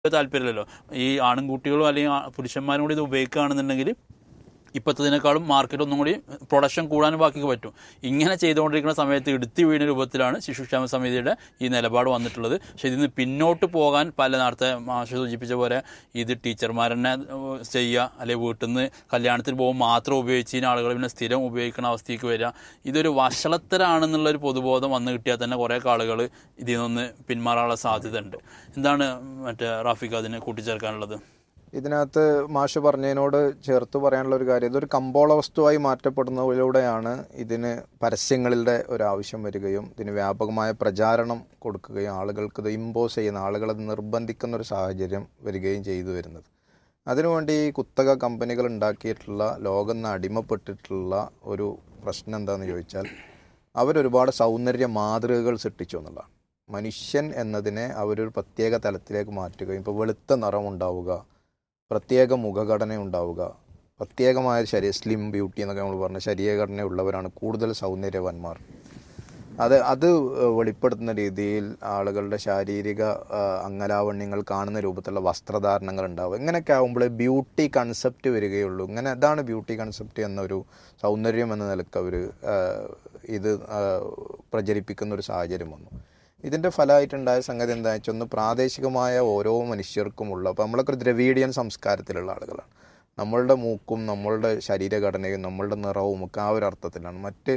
താല്പര്യമില്ലല്ലോ ഈ ആണും കുട്ടികളും അല്ലെങ്കിൽ ആ- പുരുഷന്മാരും കൂടി ഇത് ഉപയോഗിക്കുകയാണെന്നുണ്ടെങ്കിൽ ഇപ്പോഴത്തതിനേക്കാളും മാർക്കറ്റ് ഒന്നും കൂടി പ്രൊഡക്ഷൻ കൂടാനും ബാക്കി പറ്റും ഇങ്ങനെ ചെയ്തുകൊണ്ടിരിക്കുന്ന സമയത്ത് എടുത്തു വീണ രൂപത്തിലാണ് ശിശുക്ഷേമ സമിതിയുടെ ഈ നിലപാട് വന്നിട്ടുള്ളത് പക്ഷെ ഇതിന് പിന്നോട്ട് പോകാൻ പല നേരത്തെ മാഷ സൂചിപ്പിച്ച പോലെ ഇത് ടീച്ചർമാരെന്നെ ഏഹ്, ചെയ്യുക അല്ലെങ്കിൽ വീട്ടിൽ നിന്ന് കല്യാണത്തിന് പോകുമ്പോൾ മാത്രം ഉപയോഗിച്ചതിന് ആളുകൾ പിന്നെ സ്ഥിരം ഉപയോഗിക്കുന്ന അവസ്ഥയ്ക്ക് വരിക ഇതൊരു വഷളത്തരാണെന്നുള്ള ഒരു പൊതുബോധം വന്നു കിട്ടിയാൽ തന്നെ കുറേ ആളുകൾ ഇതിൽ നിന്ന് പിന്മാറാനുള്ള സാധ്യത ഉണ്ട് എന്താണ് മറ്റേ റാഫിക്ക് അതിനെ കൂട്ടിച്ചേർക്കാനുള്ളത് ഇതിനകത്ത് മാഷ് പറഞ്ഞതിനോട് ചേർത്ത് പറയാനുള്ള ഒരു കാര്യം ഇതൊരു കമ്പോള വസ്തുവായി മാറ്റപ്പെടുന്നതിലൂടെയാണ് ഇതിന് പരസ്യങ്ങളുടെ ഒരു ആവശ്യം വരികയും ഇതിന് വ്യാപകമായ പ്രചാരണം കൊടുക്കുകയും ആളുകൾക്ക് ഇത് ഇമ്പോസ് ചെയ്യുന്ന ആളുകളെ നിർബന്ധിക്കുന്ന ഒരു സാഹചര്യം വരികയും ചെയ്തു വരുന്നത് അതിനുവേണ്ടി ഈ കുത്തക കമ്പനികൾ ഉണ്ടാക്കിയിട്ടുള്ള ലോകം നിന്ന് അടിമപ്പെട്ടിട്ടുള്ള ഒരു പ്രശ്നം എന്താണെന്ന് ചോദിച്ചാൽ അവരൊരുപാട് സൗന്ദര്യ മാതൃകകൾ സൃഷ്ടിച്ചു എന്നുള്ളതാണ് മനുഷ്യൻ എന്നതിനെ അവരൊരു പ്രത്യേക തലത്തിലേക്ക് മാറ്റുകയും ഇപ്പോൾ വെളുത്ത നിറം ഉണ്ടാവുക പ്രത്യേക മുഖഘടന ഉണ്ടാവുക പ്രത്യേകമായ ശരീര സ്ലിം ബ്യൂട്ടി എന്നൊക്കെ നമ്മൾ പറഞ്ഞ ശരീരഘടന ഉള്ളവരാണ് കൂടുതൽ സൗന്ദര്യവാന്മാർ അത് അത് വെളിപ്പെടുത്തുന്ന രീതിയിൽ ആളുകളുടെ ശാരീരിക ആ, അംഗലാവണ്യങ്ങൾ കാണുന്ന രൂപത്തിലുള്ള വസ്ത്രധാരണങ്ങൾ ഉണ്ടാവും ഇങ്ങനെയൊക്കെ ആകുമ്പോൾ ബ്യൂട്ടി കൺസെപ്റ്റ് വരികയുള്ളൂ ഇങ്ങനെ അതാണ് ബ്യൂട്ടി കൺസെപ്റ്റ് എന്നൊരു സൗന്ദര്യം എന്ന നിലക്ക് അവർ ഇത് ആ, പ്രചരിപ്പിക്കുന്ന ഒരു സാഹചര്യം വന്നു ഇതിൻ്റെ ഫലമായിട്ടുണ്ടായ സംഗതി എന്താ വെച്ചാൽ ഒന്ന് പ്രാദേശികമായ ഓരോ മനുഷ്യർക്കുമുള്ള അപ്പോൾ നമ്മളൊക്കെ ഒരു ദ്രവീഡിയൻ സംസ്കാരത്തിലുള്ള ആളുകളാണ് നമ്മളുടെ മൂക്കും നമ്മളുടെ ശരീരഘടനയും നമ്മളുടെ നിറവും ഒക്കെ ആ ഒരു അർത്ഥത്തിലാണ് മറ്റ്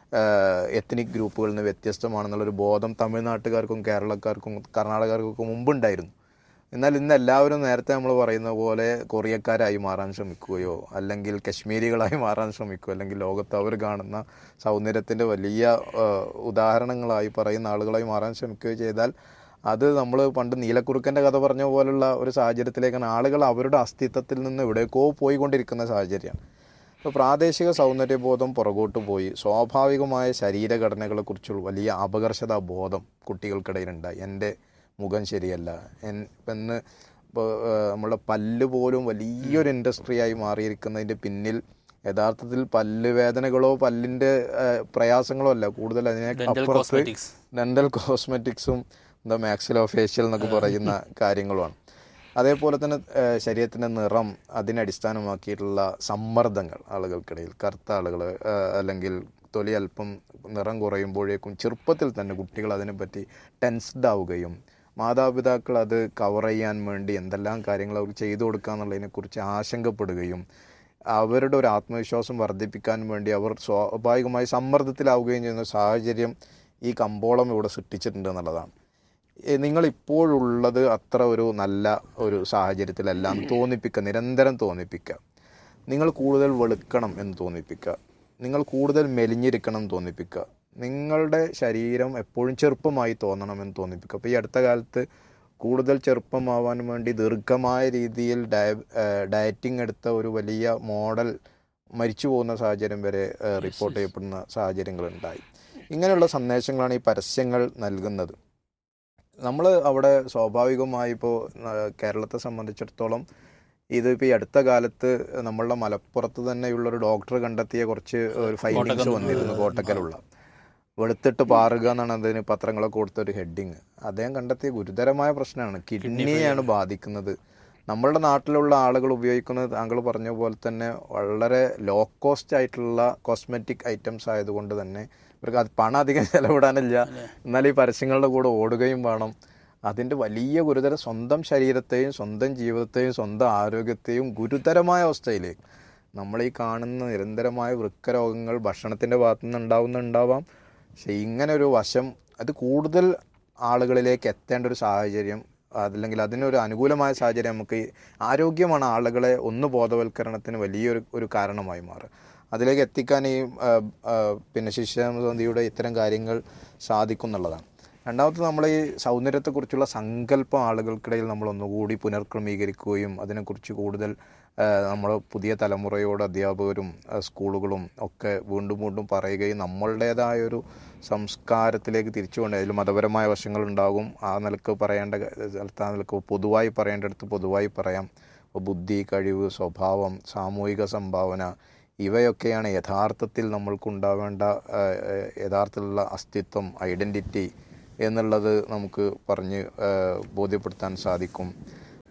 എത്നിക് ഗ്രൂപ്പുകളിൽ നിന്ന് വ്യത്യസ്തമാണെന്നുള്ളൊരു ബോധം തമിഴ്നാട്ടുകാർക്കും കേരളക്കാർക്കും കർണാടകക്കാർക്കും മുമ്പുണ്ടായിരുന്നു എന്നാൽ ഇന്ന് എല്ലാവരും നേരത്തെ നമ്മൾ പറയുന്ന പോലെ കൊറിയക്കാരായി മാറാൻ ശ്രമിക്കുകയോ അല്ലെങ്കിൽ കശ്മീരികളായി മാറാൻ ശ്രമിക്കുകയോ അല്ലെങ്കിൽ ലോകത്ത് അവർ കാണുന്ന സൗന്ദര്യത്തിൻ്റെ വലിയ ആ, ഉദാഹരണങ്ങളായി പറയുന്ന ആളുകളായി മാറാൻ ശ്രമിക്കുകയോ ചെയ്താൽ അത് നമ്മൾ പണ്ട് നീലക്കുറുക്കൻ്റെ കഥ പറഞ്ഞ പോലുള്ള ഒരു സാഹചര്യത്തിലേക്കാണ് ആളുകൾ അവരുടെ അസ്തിത്വത്തിൽ നിന്ന് എവിടേക്കോ പോയിക്കൊണ്ടിരിക്കുന്ന സാഹചര്യമാണ് ഇപ്പോൾ പ്രാദേശിക സൗന്ദര്യബോധം പുറകോട്ട് പോയി സ്വാഭാവികമായ ശരീരഘടനകളെക്കുറിച്ചുള്ള വലിയ അപകർഷതാ ബോധം കുട്ടികൾക്കിടയിലുണ്ടായി എൻ്റെ മുഖം ശരിയല്ല എൻ എന്ന് ഇപ്പോൾ നമ്മളെ പല്ല് പോലും വലിയൊരു ഇൻഡസ്ട്രിയായി മാറിയിരിക്കുന്നതിൻ്റെ പിന്നിൽ യഥാർത്ഥത്തിൽ പല്ല് വേദനകളോ പല്ലിൻ്റെ പ്രയാസങ്ങളോ അല്ല കൂടുതൽ അതിനെ Dental അപ്പുറത്ത് cosmetics. ഡെന്റൽ കോസ്മെറ്റിക്സും എന്താ മാക്സിലോ ഫേഷ്യൽ എന്നൊക്കെ പറയുന്ന കാര്യങ്ങളുമാണ് അതേപോലെ തന്നെ ഏഹ്, ശരീരത്തിൻ്റെ നിറം അതിനെ അടിസ്ഥാനമാക്കിയിട്ടുള്ള സമ്മർദ്ദങ്ങൾ ആളുകൾക്കിടയിൽ കറുത്ത ആളുകൾ അല്ലെങ്കിൽ തൊലി അല്പം നിറം കുറയുമ്പോഴേക്കും ചെറുപ്പത്തിൽ തന്നെ കുട്ടികൾ അതിനെപ്പറ്റി ടെൻസ്ഡ് ആവുകയും മാതാപിതാക്കൾ അത് കവർ ചെയ്യാൻ വേണ്ടി എന്തെല്ലാം കാര്യങ്ങൾ അവർ ചെയ്തു കൊടുക്കുക എന്നുള്ളതിനെക്കുറിച്ച് ആശങ്കപ്പെടുകയും അവരുടെ ഒരു ആത്മവിശ്വാസം വർദ്ധിപ്പിക്കാൻ വേണ്ടി അവർ സ്വാഭാവികമായി സമ്മർദ്ദത്തിലാവുകയും ചെയ്യുന്ന സാഹചര്യം ഈ കമ്പോളം ഇവിടെ സൃഷ്ടിച്ചിട്ടുണ്ട് എന്നുള്ളതാണ് ഏ, നിങ്ങൾ ഇപ്പോഴുള്ളത് അത്ര ഒരു നല്ല ഒരു സാഹചര്യത്തിലല്ല എന്ന് തോന്നിപ്പിക്കുക നിരന്തരം തോന്നിപ്പിക്കുക നിങ്ങൾ കൂടുതൽ വെളുക്കണം എന്ന് തോന്നിപ്പിക്കുക നിങ്ങൾ കൂടുതൽ മെലിഞ്ഞിരിക്കണം എന്ന് തോന്നിപ്പിക്കുക നിങ്ങളുടെ ശരീരം എപ്പോഴും ചെറുപ്പമായി തോന്നണമെന്ന് തോന്നിപ്പിക്കുക അപ്പോൾ ഈ അടുത്ത കാലത്ത് കൂടുതൽ ചെറുപ്പമാവാൻ വേണ്ടി ദീർഘമായ രീതിയിൽ ഡയ ഡയറ്റിംഗ് എടുത്ത ഒരു വലിയ മോഡൽ മരിച്ചു പോകുന്ന സാഹചര്യം വരെ ഏഹ്, റിപ്പോർട്ട് ചെയ്യപ്പെടുന്ന സാഹചര്യങ്ങളുണ്ടായി ഇങ്ങനെയുള്ള സന്ദേശങ്ങളാണ് ഈ പരസ്യങ്ങൾ നൽകുന്നത് നമ്മൾ അവിടെ സ്വാഭാവികമായി ഇപ്പോൾ കേരളത്തെ സംബന്ധിച്ചിടത്തോളം ഇതിപ്പോൾ ഈ അടുത്ത കാലത്ത് നമ്മളുടെ മലപ്പുറത്ത് തന്നെയുള്ള ഒരു ഡോക്ടർ കണ്ടെത്തിയ കുറച്ച് ഒരു ഫൈൻഡിങ്സ് കോട്ടക്കൽ. വന്നിരുന്നു കോട്ടക്കലുള്ള വെളുത്തിട്ട് പാറുക എന്നാണ് അതിന് പത്രങ്ങളൊക്കെ കൊടുത്ത ഒരു ഹെഡിങ് അദ്ദേഹം കണ്ടെത്തിയ ഗുരുതരമായ പ്രശ്നമാണ് കിഡ്നിയെയാണ് ബാധിക്കുന്നത് നമ്മളുടെ നാട്ടിലുള്ള ആളുകൾ ഉപയോഗിക്കുന്നത് താങ്കൾ പറഞ്ഞ പോലെ തന്നെ വളരെ ലോ കോസ്റ്റ് ആയിട്ടുള്ള കോസ്മെറ്റിക് ഐറ്റംസ് ആയതുകൊണ്ട് തന്നെ ഇവർക്ക് അത് പണം അധികം ചെലവിടാനില്ല എന്നാൽ ഈ പരസ്യങ്ങളുടെ കൂടെ ഓടുകയും വേണം അതിൻ്റെ വലിയ ഗുരുതര സ്വന്തം ശരീരത്തെയും സ്വന്തം ജീവിതത്തെയും സ്വന്തം ആരോഗ്യത്തെയും ഗുരുതരമായ അവസ്ഥയിലേക്ക് നമ്മൾ ഈ കാണുന്ന നിരന്തരമായ വൃക്കരോഗങ്ങൾ ഭക്ഷണത്തിൻ്റെ ഭാഗത്തു നിന്ന് ഉണ്ടാവുന്നുണ്ടാവാം പക്ഷെ ഇങ്ങനെ ഒരു വശം അത് കൂടുതൽ ആളുകളിലേക്ക് എത്തേണ്ട ഒരു സാഹചര്യം അതല്ലെങ്കിൽ അതിനൊരു അനുകൂലമായ സാഹചര്യം നമുക്ക് ഈ ആരോഗ്യമാണ് ആളുകളെ ഒന്ന് ബോധവൽക്കരണത്തിന് വലിയൊരു ഒരു കാരണമായി മാറുക അതിലേക്ക് എത്തിക്കാൻ ഈ ആ, ആ, പിന്നെ ശിശുസന്ധിയുടെ ഇത്തരം കാര്യങ്ങൾ സാധിക്കും എന്നുള്ളതാണ് രണ്ടാമത് നമ്മൾ ഈ സൗന്ദര്യത്തെക്കുറിച്ചുള്ള സങ്കല്പം ആളുകൾക്കിടയിൽ നമ്മൾ ഒന്നുകൂടി പുനർക്രമീകരിക്കുകയും അതിനെക്കുറിച്ച് കൂടുതൽ നമ്മൾ പുതിയ തലമുറയോട് അധ്യാപകരും ആ, സ്കൂളുകളും ഒക്കെ വീണ്ടും വീണ്ടും പറയുകയും നമ്മളുടേതായൊരു സംസ്കാരത്തിലേക്ക് തിരിച്ചു കൊണ്ട് അതിൽ മതപരമായ വശങ്ങളുണ്ടാകും ആ നിലക്ക് പറയേണ്ട സ്ഥലത്ത് ആ നിലക്ക് പൊതുവായി പറയേണ്ടടുത്ത് പൊതുവായി പറയാം അപ്പോൾ ബുദ്ധി കഴിവ് സ്വഭാവം സാമൂഹിക സംഭാവന ഇവയൊക്കെയാണ് യഥാർത്ഥത്തിൽ നമ്മൾക്കുണ്ടാവേണ്ട ആ, ആ, യഥാർത്ഥത്തിലുള്ള അസ്തിത്വം ഐഡൻറ്റിറ്റി എന്നുള്ളത് നമുക്ക് പറഞ്ഞ് ആ, ബോധ്യപ്പെടുത്താൻ സാധിക്കും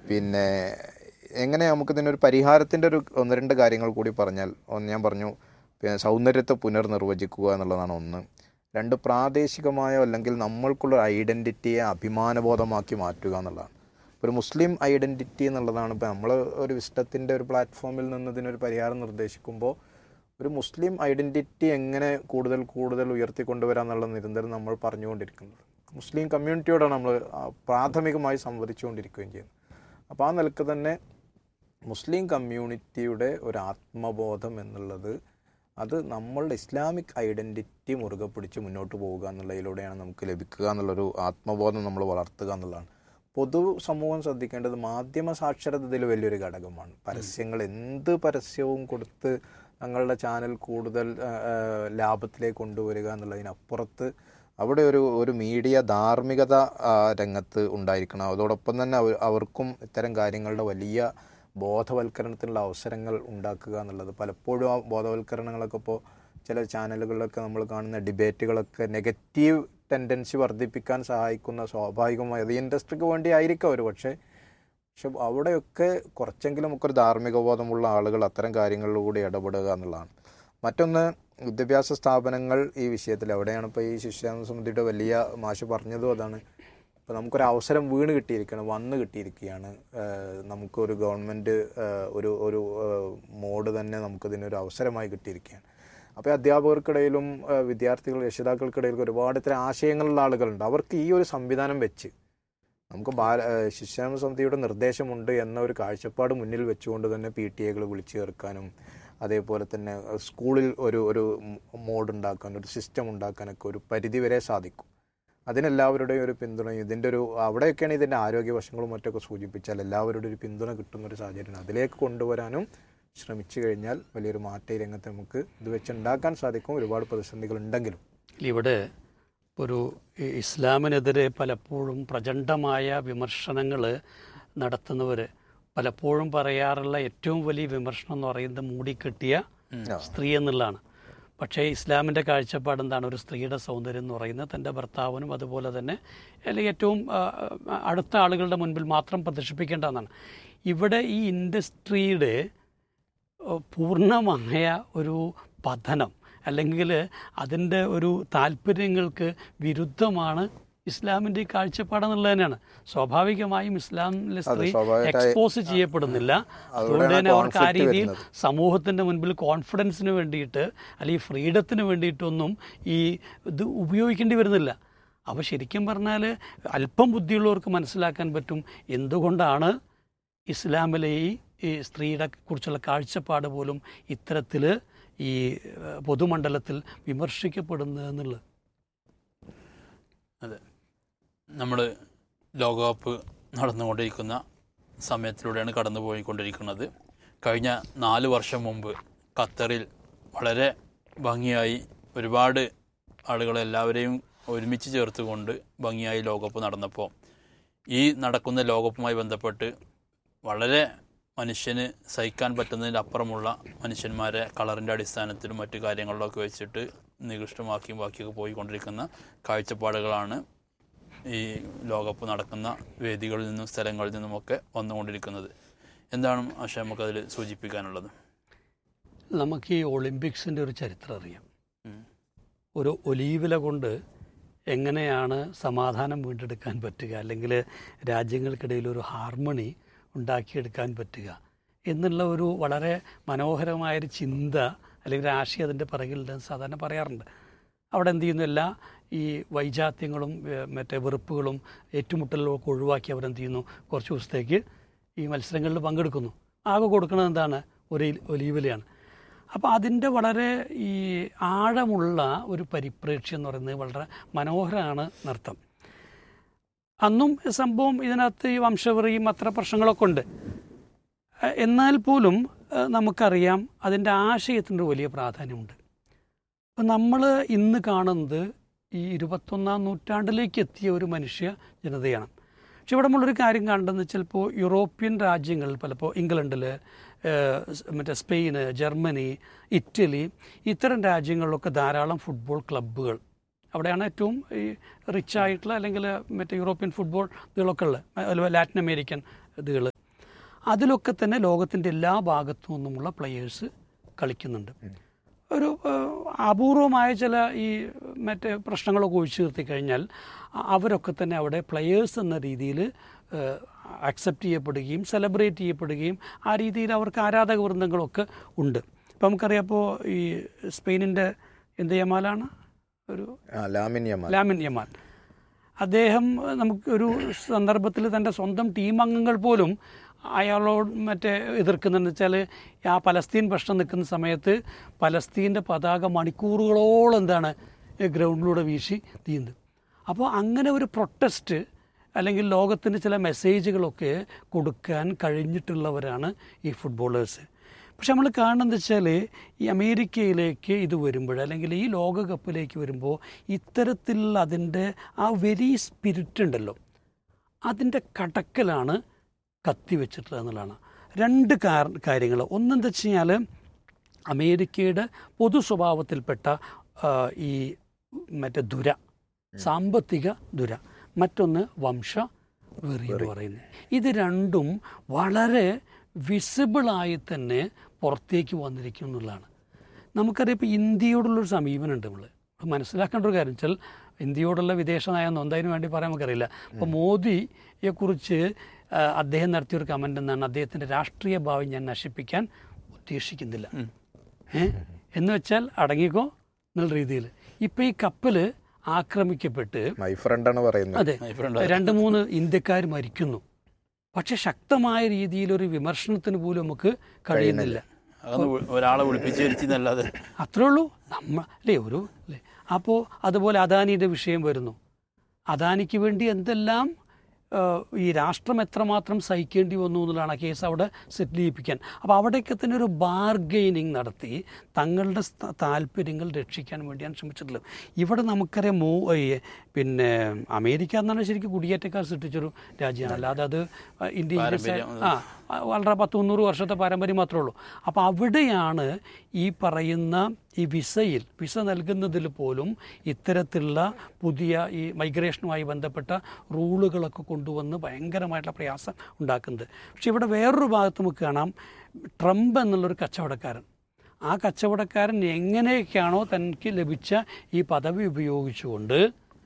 പിന്നെ എങ്ങനെ നമുക്ക് ഇതിനൊരു പരിഹാരത്തിൻ്റെ ഒരു ഒന്ന് രണ്ട് കാര്യങ്ങൾ കൂടി പറഞ്ഞാൽ ഒന്ന് ഞാൻ പറഞ്ഞു പിന്നെ സൗന്ദര്യത്തെ പുനർനിർവചിക്കുക എന്നുള്ളതാണ് ഒന്ന് രണ്ട് പ്രാദേശികമായോ അല്ലെങ്കിൽ നമ്മൾക്കുള്ള ഐഡൻറ്റിറ്റിയെ അഭിമാനബോധമാക്കി മാറ്റുക എന്നുള്ളതാണ് ഒരു മുസ്ലിം ഐഡൻറ്റിറ്റി എന്നുള്ളതാണ് ഇപ്പോൾ നമ്മൾ ഒരു വിസ്റ്റത്തിൻ്റെ ഒരു പ്ലാറ്റ്ഫോമിൽ നിന്ന് ഇതിനൊരു പരിഹാരം നിർദ്ദേശിക്കുമ്പോൾ ഒരു മുസ്ലിം ഐഡൻറ്റിറ്റി എങ്ങനെ കൂടുതൽ കൂടുതൽ ഉയർത്തിക്കൊണ്ടുവരാം എന്നുള്ള നിരന്തരം നമ്മൾ പറഞ്ഞുകൊണ്ടിരിക്കുന്നത് മുസ്ലിം കമ്മ്യൂണിറ്റിയോടാണ് നമ്മൾ ആ, പ്രാഥമികമായി സംവദിച്ചുകൊണ്ടിരിക്കുകയും ചെയ്യുന്നത് അപ്പോൾ ആ നിലക്ക് തന്നെ മുസ്ലിം കമ്മ്യൂണിറ്റിയുടെ ഒരു ആത്മബോധം എന്നുള്ളത് അത് നമ്മളുടെ ഇസ്ലാമിക് ഐഡൻറ്റിറ്റി മുറുകെ പിടിച്ച് മുന്നോട്ട് പോവുക എന്നുള്ളതിലൂടെയാണ് നമുക്ക് ലഭിക്കുക എന്നുള്ളൊരു ആത്മബോധം നമ്മൾ വളർത്തുക എന്നുള്ളതാണ് പൊതു സമൂഹം ശ്രദ്ധിക്കേണ്ടത് മാധ്യമ സാക്ഷരത ഇതിൽ വലിയൊരു ഘടകമാണ് പരസ്യങ്ങൾ എന്ത് പരസ്യവും കൊടുത്ത് തങ്ങളുടെ ചാനൽ കൂടുതൽ ആ, ആ, ലാഭത്തിലേക്ക് കൊണ്ടുവരിക എന്നുള്ളതിനപ്പുറത്ത് അവിടെ ഒരു ഒരു മീഡിയ ധാർമ്മികത ആ, രംഗത്ത് ഉണ്ടായിരിക്കണം അതോടൊപ്പം തന്നെ അവർ അവർക്കും ഇത്തരം കാര്യങ്ങളുടെ വലിയ ബോധവൽക്കരണത്തിനുള്ള അവസരങ്ങൾ ഉണ്ടാക്കുക എന്നുള്ളത് പലപ്പോഴും ആ ബോധവൽക്കരണങ്ങളൊക്കെ ഇപ്പോൾ ചില ചാനലുകളിലൊക്കെ നമ്മൾ കാണുന്ന ഡിബേറ്റുകളൊക്കെ നെഗറ്റീവ് ടെൻഡൻസി വർദ്ധിപ്പിക്കാൻ സഹായിക്കുന്ന സ്വാഭാവികമായി അത് ഇൻഡസ്ട്രിക്ക് വേണ്ടി ആയിരിക്കും അവർ പക്ഷേ പക്ഷെ അവിടെയൊക്കെ കുറച്ചെങ്കിലും നമുക്കൊരു ധാർമ്മിക ബോധമുള്ള ആളുകൾ അത്തരം കാര്യങ്ങളിലൂടെ ഇടപെടുക എന്നുള്ളതാണ് മറ്റൊന്ന് വിദ്യാഭ്യാസ സ്ഥാപനങ്ങൾ ഈ വിഷയത്തിൽ എവിടെയാണ് ഇപ്പോൾ ഈ ശിക്ഷാ സമിതിയുടെ വലിയ മാഷ് പറഞ്ഞതും അതാണ് ഇപ്പോൾ നമുക്കൊരു അവസരം വീണ് കിട്ടിയിരിക്കുകയാണ് വന്ന് കിട്ടിയിരിക്കുകയാണ് ഏഹ് നമുക്കൊരു ഗവൺമെൻറ് ഒരു ഒരു ഏഹ് മോഡ് തന്നെ നമുക്കിതിനൊരു അവസരമായി കിട്ടിയിരിക്കുകയാണ് അപ്പോൾ ഈ അധ്യാപകർക്കിടയിലും ഏഹ് വിദ്യാർത്ഥികൾ രക്ഷിതാക്കൾക്കിടയിലും ഒരുപാട് ഇത്തരം ആശയങ്ങളുള്ള ആളുകളുണ്ട് അവർക്ക് ഈ ഒരു സംവിധാനം വെച്ച് നമുക്ക് ബാല ഏഹ് ശിക്ഷാ സമിതിയുടെ നിർദ്ദേശമുണ്ട് എന്ന ഒരു കാഴ്ചപ്പാട് മുന്നിൽ വെച്ചുകൊണ്ട് തന്നെ പി ടി എകൾ വിളിച്ചു ചേർക്കാനും അതേപോലെ തന്നെ ഏഹ് സ്കൂളിൽ ഒരു ഒരു മോഡ് ഉണ്ടാക്കാൻ ഒരു സിസ്റ്റം ഉണ്ടാക്കാനൊക്കെ ഒരു പരിധി വരെ സാധിക്കും അതിനെല്ലാവരുടെയും ഒരു പിന്തുണയും ഇതിൻ്റെ ഒരു അവിടെയൊക്കെയാണ് ഇതിൻ്റെ ആരോഗ്യ വശങ്ങളും മറ്റൊക്കെ സൂചിപ്പിച്ചാൽ എല്ലാവരുടെയും ഒരു പിന്തുണ കിട്ടുന്ന ഒരു സാഹചര്യമാണ് അതിലേക്ക് കൊണ്ടുവരാനും ശ്രമിച്ചു കഴിഞ്ഞാൽ വലിയൊരു മാറ്റ ഈ രംഗത്ത് നമുക്ക് ഇത് വെച്ച് ഉണ്ടാക്കാൻ സാധിക്കും ഒരുപാട് പ്രതിസന്ധികൾ ഉണ്ടെങ്കിലും ഇവിടെ ഒരു ഈ ഇസ്ലാമിനെതിരെ പലപ്പോഴും പ്രചണ്ഡമായ വിമർശനങ്ങൾ നടത്തുന്നവർ പലപ്പോഴും പറയാറുള്ള ഏറ്റവും വലിയ വിമർശനം എന്ന് പറയുന്നത് മൂടിക്കെട്ടിയ സ്ത്രീ എന്നുള്ളതാണ് പക്ഷേ ഇസ്ലാമിൻ്റെ കാഴ്ചപ്പാട് എന്താണ് ഒരു സ്ത്രീയുടെ സൗന്ദര്യം എന്ന് പറയുന്നത് തൻ്റെ ഭർത്താവിനും അതുപോലെ തന്നെ അല്ലെങ്കിൽ ഏറ്റവും ആ, ആ, അടുത്ത ആളുകളുടെ മുൻപിൽ മാത്രം പ്രദർശിപ്പിക്കേണ്ടതെന്നാണ് ഇവിടെ ഈ ഇൻഡസ്ട്രിയുടെ ഏഹ് പൂർണ്ണമായ ഒരു പതനം അല്ലെങ്കിൽ അതിൻ്റെ ഒരു താല്പര്യങ്ങൾക്ക് വിരുദ്ധമാണ് ഇസ്ലാമിൻ്റെ ഈ കാഴ്ചപ്പാടെന്നുള്ളത് തന്നെയാണ് സ്വാഭാവികമായും ഇസ്ലാമിലെ സ്ത്രീ സ്വാഭാവികമായി എക്സ്പോസ് ചെയ്യപ്പെടുന്നില്ല അതുകൊണ്ട് തന്നെ അവർക്ക് ആ രീതിയിൽ സമൂഹത്തിൻ്റെ മുൻപിൽ കോൺഫിഡൻസിന് വേണ്ടിയിട്ട് അല്ലെങ്കിൽ ഫ്രീഡത്തിന് വേണ്ടിയിട്ടൊന്നും ഈ ഇത് ഉപയോഗിക്കേണ്ടി വരുന്നില്ല അപ്പോൾ ശരിക്കും പറഞ്ഞാൽ അല്പം ബുദ്ധിയുള്ളവർക്ക് മനസ്സിലാക്കാൻ പറ്റും എന്തുകൊണ്ടാണ് ഇസ്ലാമിലെ ഈ ഈ സ്ത്രീയുടെ കുറിച്ചുള്ള കാഴ്ചപ്പാട് പോലും ഇത്തരത്തിൽ ഈ ഏഹ്, പൊതുമണ്ഡലത്തിൽ വിമർശിക്കപ്പെടുന്നത് എന്നുള്ളത് അതെ നമ്മൾ ലോകകപ്പ് നടന്നുകൊണ്ടിരിക്കുന്ന സമയത്തിലൂടെയാണ് കടന്നു പോയിക്കൊണ്ടിരിക്കുന്നത് കഴിഞ്ഞ നാല് വർഷം മുമ്പ് ഖത്തറിൽ വളരെ ഭംഗിയായി ഒരുപാട് ആളുകളെല്ലാവരെയും ഒരുമിച്ച് ചേർത്തുകൊണ്ട് ഭംഗിയായി ലോകകപ്പ് നടന്നപ്പോൾ ഈ നടക്കുന്ന ലോകകപ്പുമായി ബന്ധപ്പെട്ട് വളരെ മനുഷ്യന് സഹിക്കാൻ പറ്റുന്നതിൻ്റെ അപ്പുറമുള്ള മനുഷ്യന്മാരെ കളറിൻ്റെ അടിസ്ഥാനത്തിലും മറ്റു കാര്യങ്ങളിലൊക്കെ വെച്ചിട്ട് നികൃഷ്ടമാക്കിയും ബാക്കിയൊക്കെ പോയിക്കൊണ്ടിരിക്കുന്ന കാഴ്ചപ്പാടുകളാണ് ഈ ലോകകപ്പ് നടക്കുന്ന വേദികളിൽ നിന്നും സ്ഥലങ്ങളിൽ നിന്നുമൊക്കെ വന്നുകൊണ്ടിരിക്കുന്നത് എന്താണ് ആശ നമുക്കതിൽ സൂചിപ്പിക്കാനുള്ളത് നമുക്ക് ഈ ഒളിമ്പിക്സിൻ്റെ ഒരു ചരിത്രം അറിയാം ഉം. ഒരു ഒലീവില കൊണ്ട് എങ്ങനെയാണ് സമാധാനം വീണ്ടെടുക്കാൻ പറ്റുക അല്ലെങ്കിൽ രാജ്യങ്ങൾക്കിടയിൽ ഒരു ഹാർമണി ഉണ്ടാക്കിയെടുക്കാൻ പറ്റുക എന്നുള്ള ഒരു വളരെ മനോഹരമായൊരു ചിന്ത അല്ലെങ്കിൽ ഒരു ആശയം അതിൻ്റെ പിറകിലുണ്ടെന്ന് സാധാരണ പറയാറുണ്ട് അവിടെ എന്ത് ചെയ്യുന്നു എല്ലാ ഈ വൈജാത്യങ്ങളും ഏഹ്, മറ്റേ വെറുപ്പുകളും ഏറ്റുമുട്ടലും ഒക്കെ ഒഴിവാക്കി അവരെന്ത് ചെയ്യുന്നു കുറച്ച് ദിവസത്തേക്ക് ഈ മത്സരങ്ങളിൽ പങ്കെടുക്കുന്നു ആകെ കൊടുക്കുന്നത് എന്താണ് ഒരു ഒലീവിലയാണ് അപ്പോൾ അതിൻ്റെ വളരെ ഈ ആഴമുള്ള ഒരു പരിപ്രേക്ഷ്യം എന്ന് പറയുന്നത് വളരെ മനോഹരമാണ് നൃത്തം അന്നും സംഭവം ഇതിനകത്ത് ഈ വംശവെറിയും അത്ര പ്രശ്നങ്ങളൊക്കെ ഉണ്ട് എ- എന്നാൽ പോലും ഏഹ്, നമുക്കറിയാം അതിൻ്റെ ആശയത്തിൻ്റെ വലിയ പ്രാധാന്യമുണ്ട് അപ്പം നമ്മൾ ഇന്ന് കാണുന്നത് ഈ ഇരുപത്തൊന്നാം നൂറ്റാണ്ടിലേക്ക് എത്തിയ ഒരു മനുഷ്യ ജനതയാണ് പക്ഷെ ഇവിടെ നമ്മളൊരു കാര്യം കണ്ടെന്ന് വെച്ചാൽ ഇപ്പോൾ യൂറോപ്യൻ രാജ്യങ്ങൾ പലപ്പോൾ ഇംഗ്ലണ്ടിൽ മറ്റേ സ്പെയിന് ജർമ്മനി ഇറ്റലി ഇത്തരം രാജ്യങ്ങളിലൊക്കെ ധാരാളം ഫുട്ബോൾ ക്ലബ്ബുകൾ അവിടെയാണ് ഏറ്റവും ഈ റിച്ച് ആയിട്ടുള്ള അല്ലെങ്കിൽ മറ്റേ യൂറോപ്യൻ ഫുട്ബോൾ ഇതുകളൊക്കെ ഉള്ളത് അതുപോലെ ലാറ്റിൻ അമേരിക്കൻ ഇതുകൾ അതിലൊക്കെ തന്നെ ലോകത്തിൻ്റെ എല്ലാ ഭാഗത്തു നിന്നുമുള്ള പ്ലെയേഴ്സ് കളിക്കുന്നുണ്ട് ഒരു ഏഹ്, അപൂർവമായ ചില ഈ മറ്റേ പ്രശ്നങ്ങളൊക്കെ ഒഴിച്ചു നിർത്തി കഴിഞ്ഞാൽ അ- അവരൊക്കെ തന്നെ അവിടെ പ്ലെയേഴ്സ് എന്ന രീതിയിൽ അക്സെപ്റ്റ് ചെയ്യപ്പെടുകയും സെലിബ്രേറ്റ് ചെയ്യപ്പെടുകയും ആ രീതിയിൽ അവർക്ക് ആരാധക വൃന്ദങ്ങളൊക്കെ ഉണ്ട് ഇപ്പം നമുക്കറിയാം ഇപ്പോൾ ഈ സ്പെയിനിൻ്റെ എന്ത് യമാലാണ് ഒരു ആ ലാമിൻ യമാൽ ലാമിൻ യമാൽ അദ്ദേഹം നമുക്ക് ഒരു സന്ദർഭത്തിൽ തൻ്റെ സ്വന്തം ടീം അംഗങ്ങൾ പോലും അയാളോട് മറ്റേ എതിർക്കുന്നുണ്ട് വെച്ചാൽ ആ പലസ്തീൻ പ്രശ്നം നിൽക്കുന്ന സമയത്ത് പലസ്തീൻ്റെ പതാക മണിക്കൂറുകളോളം എന്താണ് ഗ്രൗണ്ടിലൂടെ വീശി തീയുന്നത് അപ്പോൾ അങ്ങനെ ഒരു പ്രൊട്ടസ്റ്റ് അല്ലെങ്കിൽ ലോകത്തിന് ചില മെസ്സേജുകളൊക്കെ കൊടുക്കാൻ കഴിഞ്ഞിട്ടുള്ളവരാണ് ഈ ഫുട്ബോളേഴ്സ് പക്ഷെ നമ്മൾ കാണുന്നത് വെച്ചാൽ ഈ അമേരിക്കയിലേക്ക് ഇത് വരുമ്പോൾ അല്ലെങ്കിൽ ഈ ലോകകപ്പിലേക്ക് വരുമ്പോൾ ഇത്തരത്തിലുള്ള അതിൻ്റെ ആ വെരി സ്പിരിറ്റ് ഉണ്ടല്ലോ അതിൻ്റെ കടക്കലാണ് കത്തി വെച്ചിട്ടുള്ളത് എന്നുള്ളതാണ് രണ്ട് കാര്യങ്ങൾ ഒന്നെന്താ വെച്ച് കഴിഞ്ഞാൽ അമേരിക്കയുടെ പൊതു സ്വഭാവത്തിൽപ്പെട്ട ആ, ഈ മറ്റേ ദുര സാമ്പത്തിക ദുര മറ്റൊന്ന് വംശ വെറി എന്ന് പറയുന്നത് ഇത് രണ്ടും വളരെ വിസിബിളായി തന്നെ പുറത്തേക്ക് വന്നിരിക്കും എന്നുള്ളതാണ് നമുക്കറിയാം ഇപ്പോൾ ഇന്ത്യയോടുള്ളൊരു സമീപനമുണ്ട് നമ്മൾ മനസ്സിലാക്കേണ്ട ഒരു കാര്യം വെച്ചാൽ ഇന്ത്യയോടുള്ള വിദേശ നയം നൊന്തതിന് വേണ്ടി പറയാൻ നമുക്കറിയില്ല അപ്പോൾ മോദിയെക്കുറിച്ച് ആ, അദ്ദേഹം നടത്തിയൊരു കമൻ്റ് എന്നാണ് അദ്ദേഹത്തിൻ്റെ രാഷ്ട്രീയ ഭാവി ഞാൻ നശിപ്പിക്കാൻ ഉദ്ദേശിക്കുന്നില്ല ഏ എന്ന് വെച്ചാൽ അടങ്ങിക്കോ എന്നുള്ള രീതിയിൽ ഇപ്പോൾ ഈ കപ്പൽ ആക്രമിക്കപ്പെട്ട് മൈ ഫ്രണ്ടാണ് പറയുന്നത് അതെ My friend രണ്ട് മൂന്ന് ഇന്ത്യക്കാർ മരിക്കുന്നു പക്ഷെ ശക്തമായ രീതിയിൽ ഒരു വിമർശനത്തിന് പോലും നമുക്ക് കഴിയുന്നില്ല അതൊന്ന് വി- ഒരാളെ വിളിപ്പിച്ച് വരുത്തിന്നല്ലാതെ അത്രേ ഉള്ളൂ നമ്മ അല്ലേ ഒരു അല്ലേ അപ്പോൾ അതുപോലെ അദാനിയുടെ വിഷയം വരുന്നു അദാനിക്ക് വേണ്ടി എന്തെല്ലാം ആ, ഈ രാഷ്ട്രം എത്രമാത്രം സഹിക്കേണ്ടി വന്നു എന്നുള്ളതാണ് ആ കേസ് അവിടെ സെറ്റിൽ ചെയ്യിപ്പിക്കാൻ അപ്പോൾ അവിടെയൊക്കെ തന്നെ ഒരു ബാർഗെയിനിങ് നടത്തി തങ്ങളുടെ സ്ഥ- താല്പര്യങ്ങൾ രക്ഷിക്കാൻ വേണ്ടിയാണ് ശ്രമിച്ചിട്ടുള്ളത് ഇവിടെ നമുക്കറിയാം മോ ഈ പിന്നെ അമേരിക്ക എന്നാണ് ശരിക്കും കുടിയേറ്റക്കാർ സൃഷ്ടിച്ചൊരു രാജ്യമാണ് അല്ലാതെ അത് ഇന്ത്യ പാരമ്പര്യം, ആ ആ, വളരെ പത്ത് മുന്നൂറ് വർഷത്തെ പാരമ്പര്യം മാത്രമേ ഉള്ളൂ അപ്പോൾ അവിടെയാണ് ഈ പറയുന്ന ഈ വിസയിൽ വിസ നൽകുന്നതിൽ പോലും ഇത്തരത്തിലുള്ള പുതിയ ഈ മൈഗ്രേഷനുമായി ബന്ധപ്പെട്ട റൂളുകളൊക്കെ കൊണ്ടുവന്ന് ഭയങ്കരമായിട്ടുള്ള പ്രയാസം ഉണ്ടാക്കുന്നത് പക്ഷെ ഇവിടെ വേറൊരു ഭാഗത്ത് നമുക്ക് കാണാം ട്രംപ് എന്നുള്ളൊരു കച്ചവടക്കാരൻ ആ കച്ചവടക്കാരൻ എങ്ങനെയൊക്കെയാണോ തനിക്ക് ലഭിച്ച ഈ പദവി ഉപയോഗിച്ചുകൊണ്ട്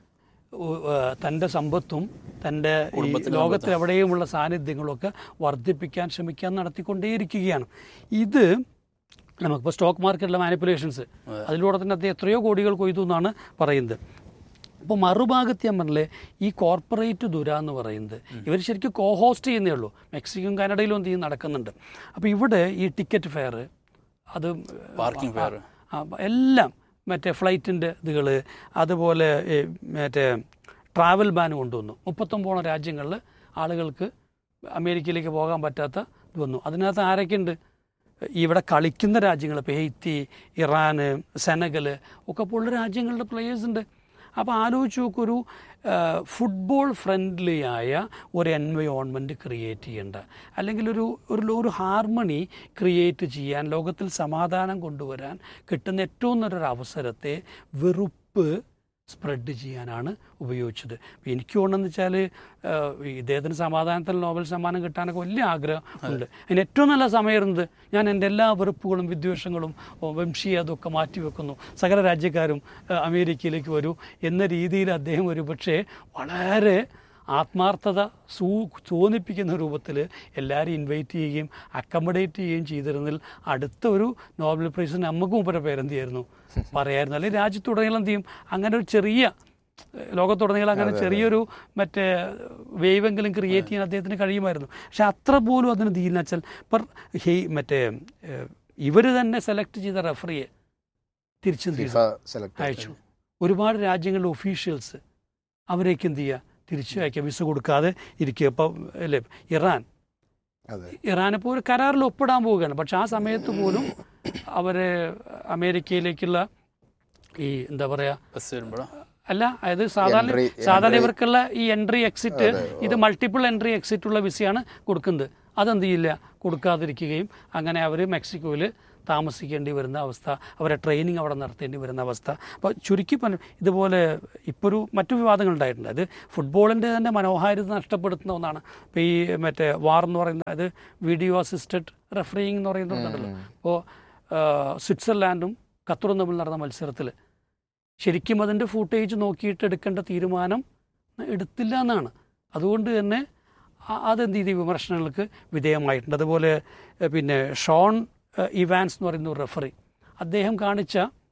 ഉ- ആ, തൻ്റെ സമ്പത്തും തൻ്റെ ഈ ലോകത്തിൽ എവിടെയുമുള്ള സാന്നിധ്യങ്ങളൊക്കെ വർദ്ധിപ്പിക്കാൻ ശ്രമിക്കാൻ നടത്തിക്കൊണ്ടേയിരിക്കുകയാണ് ഇത് നമുക്കിപ്പോൾ സ്റ്റോക്ക് മാർക്കറ്റിലെ മാനിപ്പുലേഷൻസ് അതിലൂടെ തന്നെ അദ്ദേഹം എത്രയോ കോടികൾ കൊയ്തു എന്നാണ് പറയുന്നത് അപ്പോൾ മറുഭാഗത്ത് ഞാൻ പറഞ്ഞില്ലേ ഈ കോർപ്പറേറ്റ് ദുര എന്ന് പറയുന്നത് ഇവർ ശരിക്കും കോ ഹോസ്റ്റ് ചെയ്യുന്നേ ഉള്ളൂ മെക്സിക്കും കാനഡയിലും എന്ത് ചെയ്യും നടക്കുന്നുണ്ട് അപ്പോൾ ഇവിടെ ഈ ടിക്കറ്റ് ഫെയർ അത് പാർക്കിംഗ് ഫെയർ ആ, എല്ലാം മറ്റേ ഫ്ലൈറ്റിൻ്റെ ഇതുകൾ അതുപോലെ ഈ മറ്റേ ട്രാവൽ ബാൻ കൊണ്ടുവന്നു മുപ്പത്തൊമ്പോളം രാജ്യങ്ങളിൽ ആളുകൾക്ക് അമേരിക്കയിലേക്ക് പോകാൻ പറ്റാത്ത ഇത് വന്നു അതിനകത്ത് ആരൊക്കെയുണ്ട് ഇവിടെ കളിക്കുന്ന രാജ്യങ്ങൾ ഇപ്പോൾ ഹെയ്ത്തി ഇറാൻ സെനഗൽ ഒക്കെ പോലുള്ള രാജ്യങ്ങളുടെ പ്ലേയേഴ്സ് ഉണ്ട് അപ്പോൾ ആലോചിച്ച് നോക്കൂ ഒരു ഫുട്ബോൾ ഫ്രണ്ട്ലി ആയ ഒരു എൻവയോൺമെൻറ്റ് ക്രിയേറ്റ് ചെയ്യേണ്ട അല്ലെങ്കിൽ ഒരു ഒരു ഒരു ഹാർമണി ക്രിയേറ്റ് ചെയ്യാൻ ലോകത്തിൽ സമാധാനം കൊണ്ടുവരാൻ കിട്ടുന്ന ഏറ്റവും നല്ലൊരു അവസരത്തെ വെറുപ്പ് സ്പ്രെഡ് ചെയ്യാനാണ് ഉപയോഗിച്ചത് അപ്പോൾ എനിക്ക് തോന്നുന്നത് വെച്ചാൽ ഇദ്ദേഹത്തിന് സമാധാനത്തിൽ നോബൽ സമ്മാനം കിട്ടാനൊക്കെ വലിയ ആഗ്രഹം ഉണ്ട് അതിന് ഏറ്റവും നല്ല സമയമായിരുന്നത് ഞാൻ എൻ്റെ എല്ലാ വെറുപ്പുകളും വിദ്വേഷങ്ങളും ഓ, വംശീയ അതൊക്കെ മാറ്റിവെക്കുന്നു സകല രാജ്യക്കാരും ആ, അമേരിക്കയിലേക്ക് വരൂ എന്ന രീതിയിൽ അദ്ദേഹം ഒരു പക്ഷേ വളരെ ആത്മാർത്ഥത സൂ തോന്നിപ്പിക്കുന്ന രൂപത്തിൽ എല്ലാവരും ഇൻവൈറ്റ് ചെയ്യുകയും അക്കമഡേറ്റ് ചെയ്യുകയും ചെയ്തിരുന്നതിൽ അടുത്ത ഒരു നോബൽ പ്രൈസ് നമുക്ക് മുമ്പേ പേരെന്ത് ചെയ്യായിരുന്നു പറയായിരുന്നു അല്ലെങ്കിൽ രാജ്യത്തുടനീളം എന്ത് ചെയ്യും അങ്ങനെ ഒരു ചെറിയ ഏഹ്, ലോകത്തുടനീളം അങ്ങനെ ചെറിയൊരു മറ്റേ വേവെങ്കിലും ക്രിയേറ്റ് ചെയ്യാൻ അദ്ദേഹത്തിന് കഴിയുമായിരുന്നു പക്ഷെ അത്ര പോലും അതിന് തീരുന്ന വെച്ചാൽ പെർ ഹേ മറ്റേ ഇവർ തന്നെ സെലക്ട് ചെയ്ത റെഫറിയെ തിരിച്ചു ഫിഫ സെലക്ട് അയച്ചു ഒരുപാട് രാജ്യങ്ങളിലെ ഒഫീഷ്യൽസ് അവരേക്ക് എന്ത് ചെയ്യുക തിരിച്ചു അയക്കുക വിസ കൊടുക്കാതെ ഇരിക്കുക ഇപ്പം അല്ലേ ഇറാൻ അതെ ഇറാനെ പോലെ കരാറിൽ ഒപ്പിടാൻ പോവുകയാണ് പക്ഷെ ആ സമയത്ത് പോലും അവരെ അമേരിക്കയിലേക്കുള്ള ഈ എന്താ പറയുക ബസ് വരുമ്പോഴോ അല്ല അതായത് സാധാരണ Entry- സാധാരണ entry- ഇവർക്കുള്ള ഈ എൻട്രി എക്സിറ്റ് ഇത് മൾട്ടിപ്പിൾ എൻട്രി എക്സിറ്റ് ഉള്ള വിസയാണ് കൊടുക്കുന്നത് അതെന്ത് ചെയ്യില്ല കൊടുക്കാതിരിക്കുകയും അങ്ങനെ അവർ മെക്സിക്കോയിൽ താമസിക്കേണ്ടി വരുന്ന അവസ്ഥ അവരെ ട്രെയിനിങ് അവിടെ നടത്തേണ്ടി വരുന്ന അവസ്ഥ അപ്പോൾ ചുരുക്കി പറഞ്ഞു ഇതുപോലെ ഇപ്പോൾ ഒരു മറ്റു വിവാദങ്ങൾ ഉണ്ടായിട്ടുണ്ട് അത് ഫുട്ബോളിൻ്റെ തന്നെ മനോഹാരിത നഷ്ടപ്പെടുത്തുന്ന ഒന്നാണ് ഇപ്പോൾ ഈ മറ്റേ വാർ എന്ന് പറയുന്ന അത് വീഡിയോ അസിസ്റ്റഡ് റെഫറിങ് എന്ന് പറയുന്നുണ്ടല്ലോ അപ്പോൾ സ്വിറ്റ്സർലാൻഡും ഖത്തറും തമ്മിൽ നടന്ന മത്സരത്തിൽ ശരിക്കും അതിൻ്റെ ഫൂട്ടേജ് നോക്കിയിട്ട് എടുക്കേണ്ട തീരുമാനം എടുത്തില്ല എന്നാണ് അതുകൊണ്ട് തന്നെ ആ- അതെന്ത് ചെയ്ത് വിമർശനങ്ങൾക്ക് വിധേയമായിട്ടുണ്ട് അതുപോലെ എഹ്, പിന്നെ ഷോൺ എഹ്, ഇവാൻസ് എന്ന് പറയുന്ന ഒരു റെഫറി അദ്ദേഹം കാണിച്ച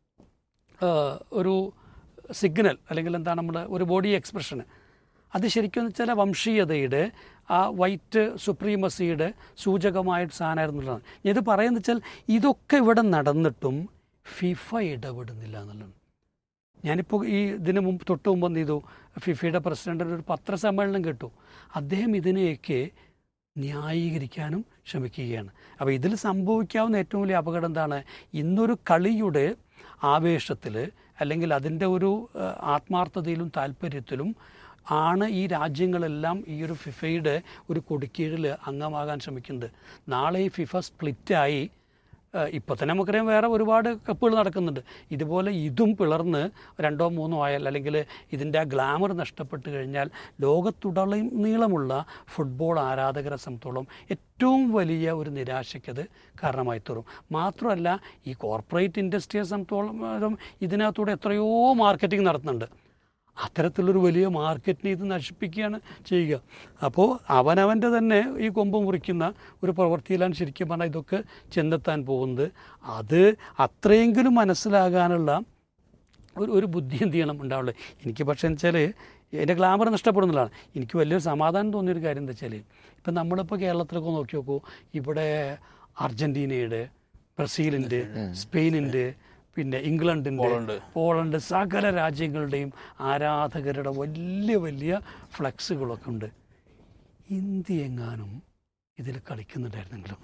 ഏഹ്, ഒരു സിഗ്നൽ അല്ലെങ്കിൽ എന്താണ് നമ്മുടെ ഒരു ബോഡി എക്സ്പ്രഷന് അത് ശരിക്കും എന്ന് വെച്ചാൽ വംശീയതയുടെ ആ വൈറ്റ് സുപ്രീമസിയുടെ സൂചകമായിട്ട് സാധനമായിരുന്നുള്ളതാണ് ഇത് പറയുന്നത് വെച്ചാൽ ഇതൊക്കെ ഇവിടെ നടന്നിട്ടും ഫിഫ ഇടപെടുന്നില്ല എന്നുള്ളതാണ് ഞാനിപ്പോൾ ഈ ഇതിന് മുമ്പ് തൊട്ട് മുമ്പ് എന്ത് ചെയ്തു ഫിഫയുടെ പ്രസിഡന്റിൻ്റെ ഒരു പത്രസമ്മേളനം കേട്ടു അദ്ദേഹം ഇതിനെയൊക്കെ ന്യായീകരിക്കാനും ശ്രമിക്കുകയാണ് അപ്പോൾ ഇതിൽ സംഭവിക്കാവുന്ന ഏറ്റവും വലിയ അപകടം എന്താണ് ഇന്നൊരു കളിയുടെ ആവേശത്തിൽ അല്ലെങ്കിൽ അതിൻ്റെ ഒരു ഏഹ്, ആത്മാർത്ഥതയിലും താല്പര്യത്തിലും ആണ് ഈ രാജ്യങ്ങളെല്ലാം ഈ ഒരു ഫിഫയുടെ ഒരു കൊടിക്കീഴിൽ അംഗമാകാൻ ശ്രമിക്കുന്നത് നാളെ ഈ ഫിഫ സ്പ്ലിറ്റായി ഇപ്പോൾ തന്നെ നമുക്കറിയാം വേറെ ഒരുപാട് കപ്പുകൾ നടക്കുന്നുണ്ട് ഇതുപോലെ ഇതും പിളർന്ന് രണ്ടോ മൂന്നോ ആയാൽ അല്ലെങ്കിൽ ഇതിൻ്റെ ആ ഗ്ലാമർ നഷ്ടപ്പെട്ട് കഴിഞ്ഞാൽ ലോകത്തുടളയും നീളമുള്ള ഫുട്ബോൾ ആരാധകരെ സംബന്ധിച്ചോളം ഏറ്റവും വലിയ ഒരു നിരാശയ്ക്കത് കാരണമായി തീരും മാത്രമല്ല ഈ കോർപ്പറേറ്റ് ഇൻഡസ്ട്രിയെ സംബന്ധിച്ചോളം ഇതിനകത്തൂടെ എത്രയോ മാർക്കറ്റിംഗ് നടത്തുന്നുണ്ട് അത്തരത്തിലൊരു വലിയ മാർക്കറ്റിനെ ഇത് നശിപ്പിക്കുകയാണ് ചെയ്യുക അപ്പോൾ അവനവൻ്റെ തന്നെ ഈ കൊമ്പ് മുറിക്കുന്ന ഒരു പ്രവൃത്തിയിലാണ് ശരിക്കും പറഞ്ഞാൽ ഇതൊക്കെ ചെന്നെത്താൻ പോകുന്നത് അത് അത്രയെങ്കിലും മനസ്സിലാകാനുള്ള ഒരു ഒരു ബുദ്ധി എന്ത് ചെയ്യണം ഉണ്ടാവുള്ളൂ എനിക്ക് പക്ഷേ എന്ന് വെച്ചാൽ എൻ്റെ ഗ്ലാമർ നഷ്ടപ്പെടുന്നതാണ് എനിക്ക് വലിയൊരു സമാധാനം തോന്നിയൊരു കാര്യം എന്താ വെച്ചാൽ ഇപ്പം നമ്മളിപ്പോൾ കേരളത്തിലൊക്കെ നോക്കി നോക്കൂ ഇവിടെ അർജൻറ്റീനയുടെ ബ്രസീലിൻ്റെ സ്പെയിനിൻ്റെ പിന്നെ ഇംഗ്ലണ്ടിൻ്റെ പോളണ്ട്. പോളണ്ട് സകല രാജ്യങ്ങളുടെയും ആരാധകരുടെ വലിയ വലിയ ഫ്ലെക്സുകളൊക്കെ ഉണ്ട് ഇന്ത്യ എങ്ങാനും ഇതിൽ കളിക്കുന്നുണ്ടായിരുന്നെങ്കിലും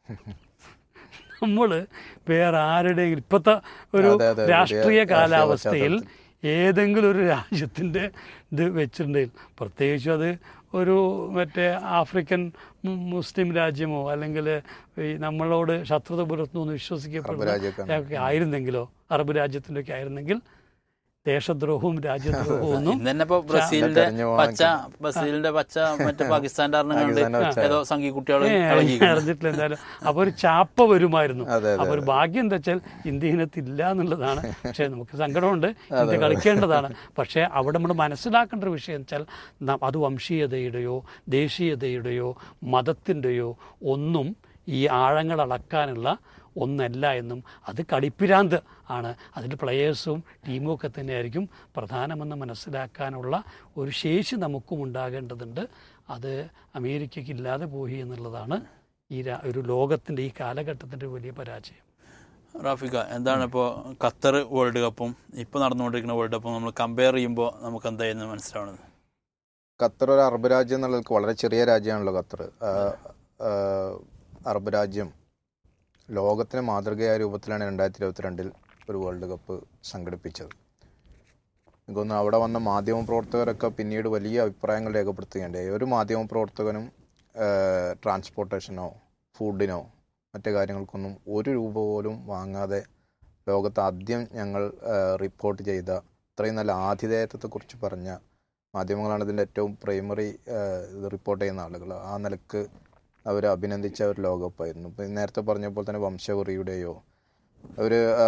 നമ്മൾ വേറെ ആരുടെയെങ്കിലും ഇപ്പോഴത്തെ ഒരു അതെ, അതെ, പുതിയ രാഷ്ട്രീയ രാഷ്ട്രീയ കാലാവസ്ഥയിൽ ഏതെങ്കിലും ഒരു രാജ്യത്തിൻ്റെ ഇത് വെച്ചിട്ടുണ്ടെങ്കിൽ പ്രത്യേകിച്ചും അത് ഒരു മറ്റേ ആഫ്രിക്കൻ മു- മുസ്ലിം രാജ്യമോ അല്ലെങ്കിൽ ഈ നമ്മളോട് ശത്രുത പുലർത്തുന്നു എന്ന് വിശ്വസിക്കപ്പെടുന്ന രാജ്യമൊക്കെ. ഒക്കെ ആയിരുന്നെങ്കിലോ അറബ് രാജ്യത്തിൻ്റെ ഒക്കെ ആയിരുന്നെങ്കിൽ ദേശദ്രോഹവും രാജ്യദ്രോഹവും ഒന്നും ഇന്ന് തന്നെ ഇപ്പൊ ബ്രസീലിന്റെ തെരഞ്ഞു പോകാൻ പച്ച ബ്രസീലിന്റെ പച്ച മറ്റേ പാകിസ്ഥാന്റെ പാകിസ്ഥാന്റെ കണ്ട് പച്ച. ഏതോ സംഘി കുട്ടികൾ ഏ, അറിഞ്ഞിട്ടില്ല എന്തായാലും അപ്പൊ ഒരു ചാപ്പ വരുമായിരുന്നു അതെ, അതെ, അപ്പൊ ഒരു ഭാഗ്യം എന്താ വെച്ചാൽ ഇന്ത്യ ഇനത്തില്ല എന്നുള്ളതാണ് പക്ഷെ നമുക്ക് സങ്കടമുണ്ട് ഇന്ത്യ കളിക്കേണ്ടതാണ് പക്ഷേ അവിടെ നമ്മൾ മനസ്സിലാക്കേണ്ട ഒരു വിഷയം വെച്ചാൽ ന- അത് വംശീയതയുടെയോ ദേശീയതയുടെയോ മതത്തിൻ്റെയോ ഒന്നും ഈ ആഴങ്ങൾ അളക്കാനുള്ള ഒന്നല്ല എന്നും അത് കളിപ്പിരാന്ത് ആണ് അതിൽ പ്ലെയേഴ്സും ടീമും ഒക്കെ തന്നെയായിരിക്കും പ്രധാനമെന്ന് മനസ്സിലാക്കാനുള്ള ഒരു ശേഷി നമുക്കും ഉണ്ടാകേണ്ടതുണ്ട് അത് അമേരിക്കയ്ക്ക് ഇല്ലാതെ പോയി എന്നുള്ളതാണ് ഈ രാ- ഒരു ലോകത്തിൻ്റെ ഈ കാലഘട്ടത്തിൻ്റെ ഒരു വലിയ പരാജയം റാഫിക എന്താണ് ഇപ്പോൾ ഖത്തർ വേൾഡ് കപ്പും ഇപ്പോൾ നടന്നുകൊണ്ടിരിക്കുന്ന വേൾഡ് കപ്പും നമ്മൾ കമ്പയർ ചെയ്യുമ്പോൾ നമുക്ക് എന്തായിരുന്നു മനസ്സിലാവുന്നത് ഖത്തർ ഒരു അറബ് രാജ്യം എന്നുള്ളത് വളരെ ചെറിയ രാജ്യമാണല്ലോ ഖത്തർ ആ, ആ, അറബ് രാജ്യം ലോകത്തിന് മാതൃകയായ രൂപത്തിലാണ് രണ്ടായിരത്തി ഇരുപത്തിരണ്ടിൽ ഒരു വേൾഡ് കപ്പ് സംഘടിപ്പിച്ചത് എനിക്ക് തോന്നുന്നു അവിടെ വന്ന മാധ്യമ പ്രവർത്തകരൊക്കെ പിന്നീട് വലിയ അഭിപ്രായങ്ങൾ രേഖപ്പെടുത്തുകയുണ്ടായി ഒരു മാധ്യമ പ്രവർത്തകനും ആ, ട്രാൻസ്പോർട്ടേഷനോ ഫുഡിനോ മറ്റു കാര്യങ്ങൾക്കൊന്നും ഒരു രൂപ പോലും വാങ്ങാതെ ലോകത്ത് ആദ്യം ഞങ്ങൾ ആ, റിപ്പോർട്ട് ചെയ്ത ഇത്രയും നല്ല ആതിഥേയത്വത്തെക്കുറിച്ച് പറഞ്ഞ മാധ്യമങ്ങളാണ് ഇതിൻ്റെ ഏറ്റവും പ്രൈമറി ഇത് റിപ്പോർട്ട് ചെയ്യുന്ന ആളുകൾ ആ നിലക്ക് അവർ അഭിനന്ദിച്ച ഒരു ലോകകപ്പായിരുന്നു ഇപ്പം നേരത്തെ പറഞ്ഞപ്പോൾ തന്നെ വംശകുറിയുടെയോ ഒരു ആ,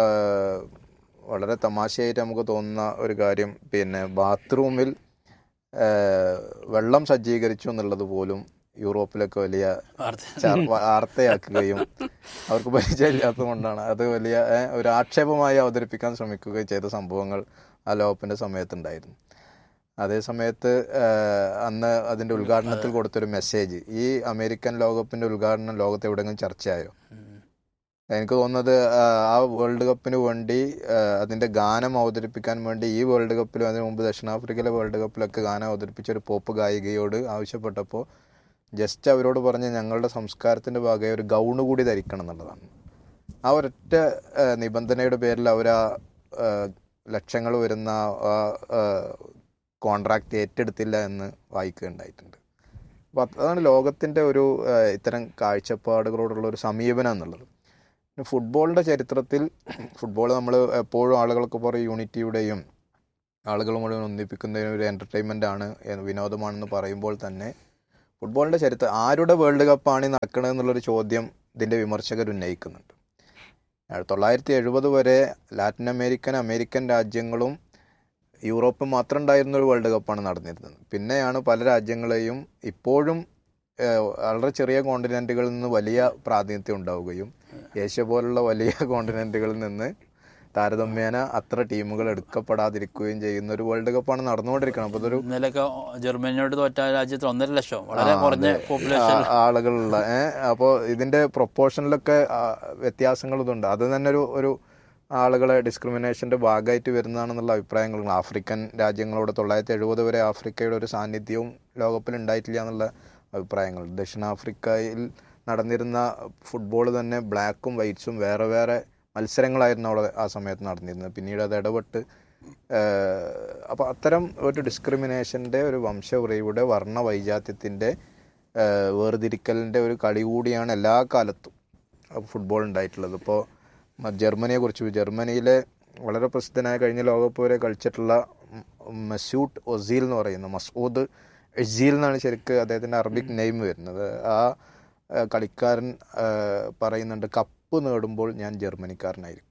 വളരെ തമാശയായിട്ട് നമുക്ക് തോന്നുന്ന ഒരു കാര്യം പിന്നെ ബാത്റൂമിൽ ആ, വെള്ളം സജ്ജീകരിച്ചു എന്നുള്ളത് പോലും യൂറോപ്പിലൊക്കെ വലിയ ചർ- വാർത്തയാക്കുകയും അവർക്ക് പരിചയമില്ലാത്തത് കൊണ്ടാണ് അത് വലിയ ഏ, ഒരു ആക്ഷേപമായി അവതരിപ്പിക്കാൻ ശ്രമിക്കുകയും ചെയ്ത സംഭവങ്ങൾ ആ ലോകപ്പിൻ്റെ സമയത്തുണ്ടായിരുന്നു അതേ സമയത്ത് ആ, അന്ന് അതിൻ്റെ ഉദ്ഘാടനത്തിൽ കൊടുത്തൊരു മെസ്സേജ് ഈ അമേരിക്കൻ ലോകകപ്പിൻ്റെ ഉദ്ഘാടനം ലോകത്ത് എവിടെയെങ്കിലും ചർച്ചയായോ എനിക്ക് തോന്നുന്നത് ആ, ആ വേൾഡ് കപ്പിന് വേണ്ടി ആ, അതിന്റെ ഗാനം അവതരിപ്പിക്കാൻ വേണ്ടി ഈ വേൾഡ് കപ്പിലും അതിനു മുമ്പ് ദക്ഷിണാഫ്രിക്കയിലെ വേൾഡ് കപ്പിലൊക്കെ ഗാനം അവതരിപ്പിച്ച ഒരു പോപ്പ് ഗായികയോട് ആവശ്യപ്പെട്ടപ്പോൾ ജസ്റ്റ് അവരോട് പറഞ്ഞ് ഞങ്ങളുടെ സംസ്കാരത്തിന്റെ ഭാഗമായി ഒരു ഗൗണ് കൂടി ധരിക്കണം എന്നുള്ളതാണ് ആ ഒരൊറ്റ ആ, നിബന്ധനയുടെ പേരിൽ അവർ ആ ആ, ലക്ഷങ്ങൾ വരുന്ന ആ കോൺട്രാക്ട് ഏറ്റെടുത്തില്ല എന്ന് വായിക്കുകയുണ്ടായിട്ടുണ്ട് അപ്പോൾ അതാണ് ലോകത്തിൻ്റെ ഒരു ആ, ഇത്തരം കാഴ്ചപ്പാടുകളോടുള്ള ഒരു സമീപനം എന്നുള്ളത് പിന്നെ ഫുട്ബോളിൻ്റെ ചരിത്രത്തിൽ ഫുട്ബോൾ നമ്മൾ എപ്പോഴും ആളുകൾക്ക് പറയും യൂണിറ്റിയുടെയും ആളുകൾ മുഴുവൻ ഒന്നിപ്പിക്കുന്ന ഒരു എൻ്റർടൈൻമെൻ്റ് ആണ് ഏ, വിനോദമാണെന്ന് പറയുമ്പോൾ തന്നെ ഫുട്ബോളിൻ്റെ ചരിത്രം ആരുടെ വേൾഡ് കപ്പാണ് ഈ നടക്കുന്നത് എന്നുള്ളൊരു ചോദ്യം ഇതിൻ്റെ വിമർശകർ ഉന്നയിക്കുന്നുണ്ട് ആയിരത്തി തൊള്ളായിരത്തി എഴുപത് വരെ ലാറ്റിൻ അമേരിക്കൻ അമേരിക്കൻ രാജ്യങ്ങളും യൂറോപ്പ് മാത്രം ഉണ്ടായിരുന്ന ഒരു വേൾഡ് കപ്പാണ് നടന്നിരുന്നത് പിന്നെയാണ് പല രാജ്യങ്ങളെയും ഇപ്പോഴും ഏഹ്, വളരെ ചെറിയ കോണ്ടിനെൻറ്റുകളിൽ നിന്ന് വലിയ പ്രാതിനിധ്യം ഉണ്ടാവുകയും ഏഷ്യ പോലുള്ള വലിയ കോണ്ടിനെൻറ്റുകളിൽ നിന്ന് താരതമ്യേന അത്ര ടീമുകൾ എടുക്കപ്പെടാതിരിക്കുകയും ചെയ്യുന്ന ഒരു വേൾഡ് കപ്പാണ് നടന്നുകൊണ്ടിരിക്കുന്നത് അപ്പോൾ അതൊരു ഇന്നലെയൊക്കെ ജർമ്മനിയോട് തോറ്റ രാജ്യത്ത് ഒന്നര ലക്ഷം വളരെ കുറഞ്ഞ പോപ്പുലേഷൻ ആ- ആളുകളുള്ള ഏഹ് അപ്പോൾ ഇതിന്റെ പ്രൊപ്പോർഷനിലൊക്കെ വ്യത്യാസങ്ങൾ ഇതുണ്ട് അത് തന്നെ ഒരു ഒരു ആളുകളെ ഡിസ്ക്രിമിനേഷന്റെ ഭാഗമായിട്ട് വരുന്നതാണെന്നുള്ള അഭിപ്രായങ്ങളുണ്ട് ആഫ്രിക്കൻ രാജ്യങ്ങളോട് തൊള്ളായിരത്തി എഴുപത് വരെ ആഫ്രിക്കയുടെ ഒരു സാന്നിധ്യവും ലോകകപ്പിൽ ഉണ്ടായിട്ടില്ല എന്നുള്ള അഭിപ്രായങ്ങൾ ദക്ഷിണാഫ്രിക്കയിൽ നടന്നിരുന്ന ഫുട്ബോൾ തന്നെ ബ്ലാക്കും വൈറ്റ്സും വേറെ വേറെ മത്സരങ്ങളായിരുന്നു അവിടെ ആ സമയത്ത് നടന്നിരുന്നത് പിന്നീട് അത് ഇടപെട്ട് അപ്പോൾ അത്തരം ഒരു ഡിസ്ക്രിമിനേഷൻ്റെ ഒരു വംശവ്രയുടെ വർണ്ണ വൈജാത്യത്തിൻ്റെ വേർതിരിക്കലിൻ്റെ ഒരു കളി കൂടിയാണ് എല്ലാ കാലത്തും ഫുട്ബോൾ ഉണ്ടായിട്ടുള്ളത് ഇപ്പോൾ ജർമ്മനിയെ കുറിച്ച് ജർമ്മനിയിലെ വളരെ പ്രസിദ്ധനായ കഴിഞ്ഞ ലോകകപ്പ് വരെ കളിച്ചിട്ടുള്ള മസൂട്ട് ഒസീൽ എന്ന് പറയുന്ന മസൂദ് എസീൽ എന്നാണ് ശരിക്ക് അദ്ദേഹത്തിൻ്റെ അറബിക് നെയിം വരുന്നത് ആ ആ, കളിക്കാരൻ ആ, പറയുന്നുണ്ട് കപ്പ് നേടുമ്പോൾ ഞാൻ ജർമ്മനിക്കാരനായിരിക്കും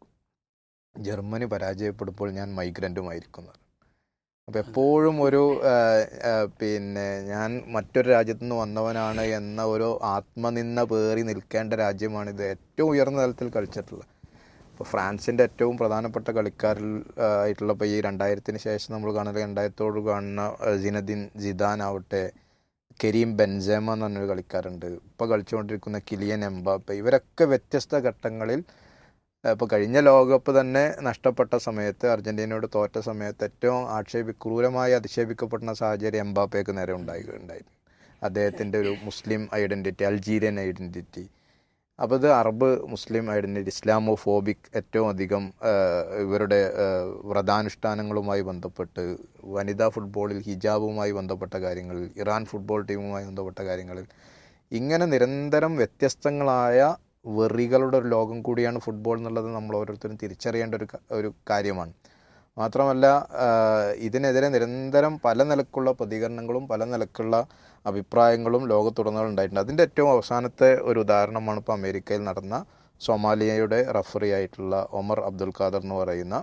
ജർമ്മനി പരാജയപ്പെടുമ്പോൾ ഞാൻ മൈഗ്രൻറ്റുമായിരിക്കും അപ്പോൾ എപ്പോഴും ഒരു ആ, ആ, പിന്നെ ഞാൻ മറ്റൊരു രാജ്യത്തു നിന്ന് വന്നവനാണ് എന്ന ഒരു ആത്മനിന്ദ പേറി നിൽക്കേണ്ട രാജ്യമാണിത് ഏറ്റവും ഉയർന്ന തലത്തിൽ കളിച്ചിട്ടുള്ളത് ഇപ്പോൾ ഫ്രാൻസിൻ്റെ ഏറ്റവും പ്രധാനപ്പെട്ട കളിക്കാരിൽ ആ, ആയിട്ടുള്ള ഇപ്പോൾ ഈ രണ്ടായിരത്തിന് ശേഷം നമ്മൾ കാണുന്നത് രണ്ടായിരത്തോട് കാണുന്ന ആ, സിനദിൻ ജിദാൻ ആവട്ടെ കരീം ബെൻസേമ എന്ന് പറഞ്ഞൊരു കളിക്കാരുണ്ട് ഇപ്പോൾ കളിച്ചുകൊണ്ടിരിക്കുന്ന കിലിയൻ എംബാപ്പെ ഇവരൊക്കെ വ്യത്യസ്ത ഘട്ടങ്ങളിൽ ഇപ്പോൾ കഴിഞ്ഞ ലോകകപ്പ് തന്നെ നഷ്ടപ്പെട്ട സമയത്ത് അർജന്റീനയോട് തോറ്റ സമയത്ത് ഏറ്റവും ആക്ഷേപി ക്രൂരമായി അധിക്ഷേപിക്കപ്പെടുന്ന സാഹചര്യം എംബാപ്പയ്ക്ക് നേരെ ഉണ്ടായി ഉണ്ടായിരുന്നു അദ്ദേഹത്തിൻ്റെ ഒരു മുസ്ലിം ഐഡൻറ്റിറ്റി അൾജീരിയൻ ഐഡൻറ്റിറ്റി അപ്പോൾ ഇത് അറബ് മുസ്ലിം ഐഡൻറ്റിറ്റി ഇസ്ലാമോ ഫോബിക് ഏറ്റവും അധികം ആ, ഇവരുടെ ആ, വ്രതാനുഷ്ഠാനങ്ങളുമായി ബന്ധപ്പെട്ട് വനിതാ ഫുട്ബോളിൽ ഹിജാബുമായി ബന്ധപ്പെട്ട കാര്യങ്ങളിൽ ഇറാൻ ഫുട്ബോൾ ടീമുമായി ബന്ധപ്പെട്ട കാര്യങ്ങളിൽ ഇങ്ങനെ നിരന്തരം വ്യത്യസ്തങ്ങളായ വെറികളുടെ ഒരു ലോകം കൂടിയാണ് ഫുട്ബോൾ എന്നുള്ളത് നമ്മൾ ഓരോരുത്തരും തിരിച്ചറിയേണ്ട ഒരു ക- ഒരു കാര്യമാണ് മാത്രമല്ല ആ, ഇതിനെതിരെ നിരന്തരം പല നിലക്കുള്ള പ്രതികരണങ്ങളും പല നിലക്കുള്ള അഭിപ്രായങ്ങളും ലോകത്തുടനീളം ഉണ്ടായിട്ടുണ്ട് അതിൻ്റെ ഏറ്റവും അവസാനത്തെ ഒരു ഉദാഹരണമാണ് ഇപ്പോൾ അമേരിക്കയിൽ നടന്ന സൊമാലിയയുടെ റഫറി ആയിട്ടുള്ള ഒമർ അബ്ദുൽ ഖാദർ എന്ന് പറയുന്ന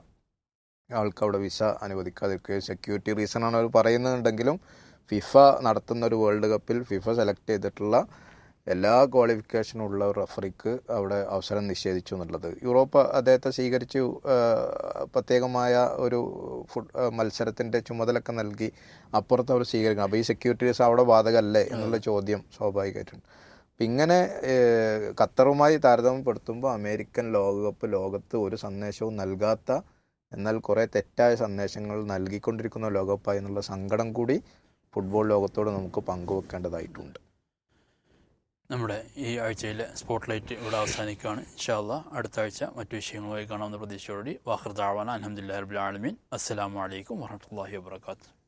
ആൾക്ക് അവിടെ വിസ അനുവദിക്കാതിരിക്കുകയും സെക്യൂരിറ്റി റീസൺ ആണ് അവർ പറയുന്നുണ്ടെങ്കിലും ഫിഫ നടത്തുന്ന ഒരു വേൾഡ് കപ്പിൽ ഫിഫ സെലക്ട് ചെയ്തിട്ടുള്ള എല്ലാ ക്വാളിഫിക്കേഷനും ഉള്ള ഒരു റഫറിക്ക് അവിടെ അവസരം നിഷേധിച്ചു എന്നുള്ളത് യൂറോപ്പ് അദ്ദേഹത്തെ സ്വീകരിച്ചു ആ, പ്രത്യേകമായ ഒരു ഫുട് മത്സരത്തിൻ്റെ ചുമതലയൊക്കെ നൽകി അപ്പുറത്ത് അവർ സ്വീകരിക്കണം അപ്പോൾ ഈ സെക്യൂരിറ്റീസ് അവിടെ ബാധകമല്ലേ എന്നുള്ള ചോദ്യം സ്വാഭാവികമായിട്ടുണ്ട് അപ്പം ഇങ്ങനെ ഏഹ്, ഖത്തറുമായി താരതമ്യപ്പെടുത്തുമ്പോൾ അമേരിക്കൻ ലോകകപ്പ് ലോകത്ത് ഒരു സന്ദേശവും നൽകാത്ത എന്നാൽ കുറേ തെറ്റായ സന്ദേശങ്ങൾ നൽകിക്കൊണ്ടിരിക്കുന്ന ലോകകപ്പായി എന്നുള്ള സങ്കടം കൂടി ഫുട്ബോൾ ലോകത്തോട് നമുക്ക് പങ്കുവെക്കേണ്ടതായിട്ടുണ്ട് നമ്മുടെ ഈ ആഴ്ചയിലെ സ്പോട്ട് ലൈറ്റ് ഇവിടെ അവസാനിക്കുകയാണ് ഇൻഷാല്ല അടുത്ത ആഴ്ച മറ്റു വിഷയങ്ങളുമായി കാണാവുന്ന പ്രതീക്ഷയോടുകൂടി വാഹൃദാവാന അലഹമുല്ലാ റബുൽ ആലമീൻ അസ്സലാമു അലൈക്കും വറഹമത്തല്ലാഹി വാബർക്കാത്തു